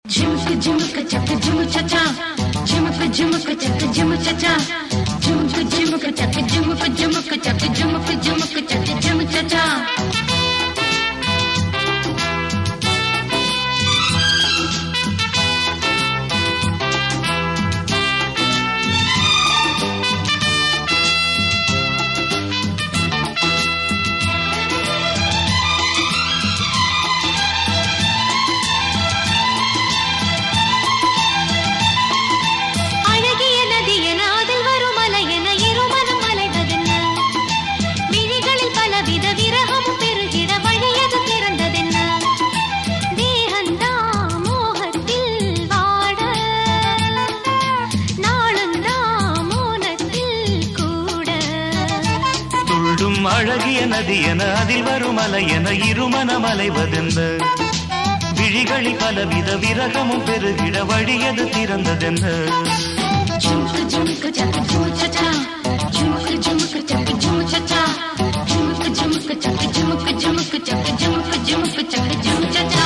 झुमक झुमक चक झुम चचा झुमक झुमक चक झुम चचा झुमक झुमक चक झुमक झुमक चक झुमक झुमक चक झुम चचा அழகிய நதி என அதில் வரும் அலை என இருமனம் அலைவதென்ன விழிகளில் பலவித விரகமும் பெருகிட வழியது திறந்ததென்ன தேகந்தா மோகத்தில் வாட நாளுந்தா மோனத்தில் கூட துள்ளும் அழகிய நதி என அதில் வரும் அலை என இருமனம் அலைவதென்ன விழிகளில் பலவித விரகமும் பெருகிட வழியது திறந்ததென்ன झुमक झुमक चक झुम चचा झुमक झुमक चक झुम चचा झुमक झुमक चक झुमक झुमक चक झुमक झुमक चक झुम चचा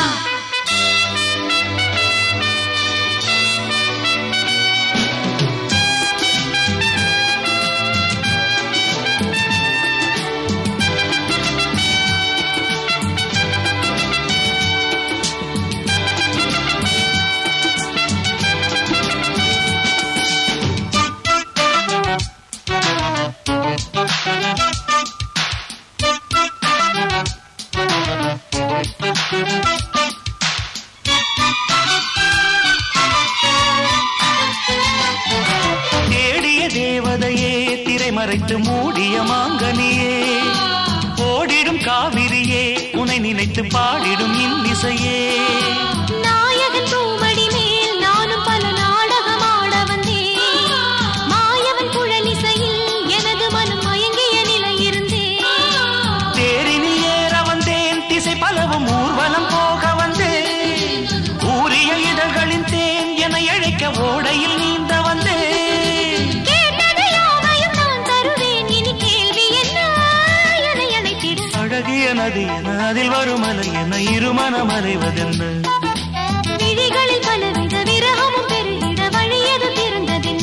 தேடிய தேவதையே திரைமறைத்து மூடிய மாங்கனியே ஓடிடும் காவிரியே உனை நினைத்து பாடிடும் இன்னிசையே நாயகன் பூமடி மேல் நானும் பல நாடகம் ஆட வந்தேன் மாயவன் குழலிசையில் எனது மனம் மயங்கிய நிலை இருந்தேன் தேரினில் ஏற வந்தேன் திசை பலவும் ஊர்வலம் போக வந்தேன் ஊரிய இதழ்களின் தேன் என இழைக்க ஓடையில் நீந்த வந்தேன் கேட்டதை யாவையும் நான் தருவேன் இனி கேள்வி என்ன என்னை அழைத்திட அழகிய நதி என அதில் வரும் அலை என இருமனம் அலைவதென்ன விழிகளில் பலவித விரகமும் பெருகிட வழியது திறந்ததென்ன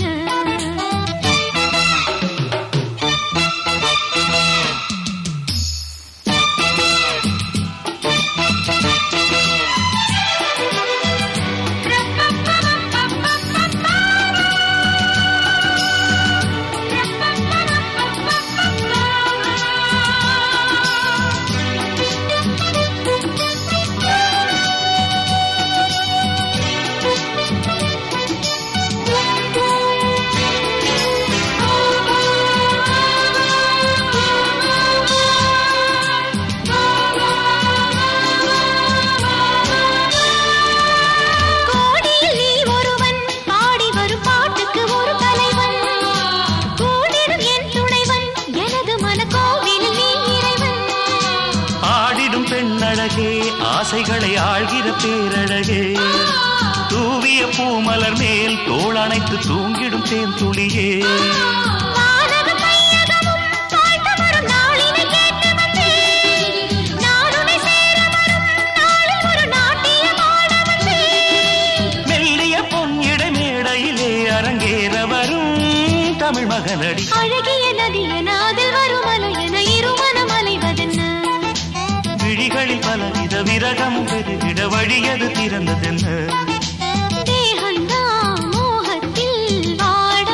கோடியில் நீ ஒருவன் பாடி வரும் பாட்டுக்கு ஒரு தலைவன் கூடிடும் என் துணைவன் எனது மனக்கோவிலில் நீ இறைவன் ஆடிடும் பெண்ணழகே ஆசைகளை ஆழ்கிற பேரழகே தூவிய பூமலர் மேல் தோளணைத்து தூங்கிடும் தேன் துளியே வானகம் மையகமும் வாழ்ந்து வரும் நாளினை கேட்டு வந்தேன் நான் உன்னை சேர வரும் நாளில் ஒரு நாட்டியம் ஆட வந்தேன் மெல்லிய பொன் இடைமேடையிலே அரங்கேற வரும் தமிழ் மகனடி அழகிய நதி என அதில் வரும் அலை என இருமனம் அலைவதென்ன விழிகளில் பலவித விரகம் பெருகிட வழியது திறந்ததென்ன தேகந்தா மோகத்தில் வாட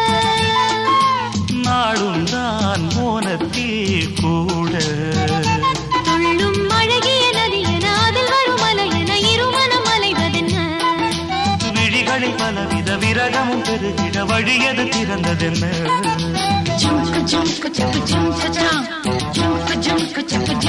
நாடும் தான் மோனத்தில் கூட துள்ளும் அழகிய நதி என அதில் வரும் அலை என இருமனம் அலைவதென்ன விழிகளில் பலவித விரகமும் பெருகிட வழியது திறந்ததென்ன झुमक झुमक चक झुम चचा झुमक झुमक चक